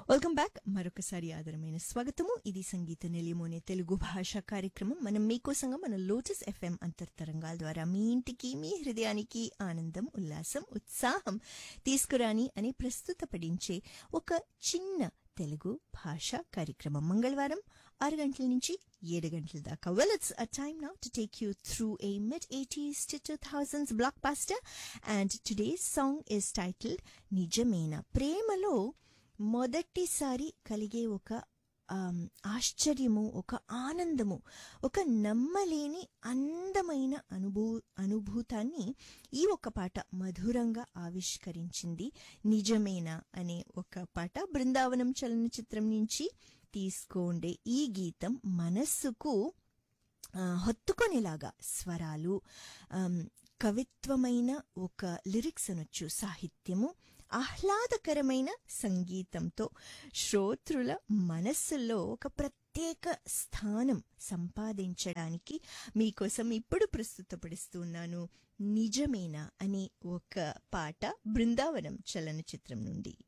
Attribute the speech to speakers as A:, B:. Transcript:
A: welcome back మరొకసారి ఆదరమైన స్వాగతము ఇది సంగీత నిలయమోనే తెలుగు భాష కార్యక్రమం మనం మీకోసంగా మన లోటస్ ఎఫ్ఎం అంతర్తరంగాల ద్వారా మీ ఇంటికి మీ హృదయానికి ఆనందం ఉల్లాసం ఉత్సాహం తీసుకురాని అని ప్రస్తుతపడించే ఒక చిన్న తెలుగు భాష కార్యక్రమం మంగళవారం ఆరు గంటల నుంచి ఏడు గంటల దాకా well it's a time now to take you through a mid eighties to two thousands blockbuster and today song is titled నిజమేనా ప్రేమలో మొదటిసారి కలిగే ఒక ఆమ్, ఆశ్చర్యము ఒక ఆనందము ఒక నమ్మలేని అందమైన అనుభూ అనుభూతాన్ని ఈ ఒక పాట మధురంగా ఆవిష్కరించింది నిజమేనా అనే ఒక పాట బృందావనం చలనచిత్రం నుంచి తీసుకోండే ఈ గీతం మనస్సుకు ఆ, హత్తుకొనేలాగా స్వరాలు ఆమ్, కవిత్వమైన ఒక లిరిక్స్ అనొచ్చు సాహిత్యము ఆహ్లాదకరమైన సంగీతంతో శ్రోతృల మనస్సుల్లో ఒక ప్రత్యేక స్థానం సంపాదించడానికి మీకోసం ఇప్పుడు ప్రస్తుతపడుస్తున్నాను నిజమేనా అనే ఒక పాట బృందావనం చలనచిత్రం నుండి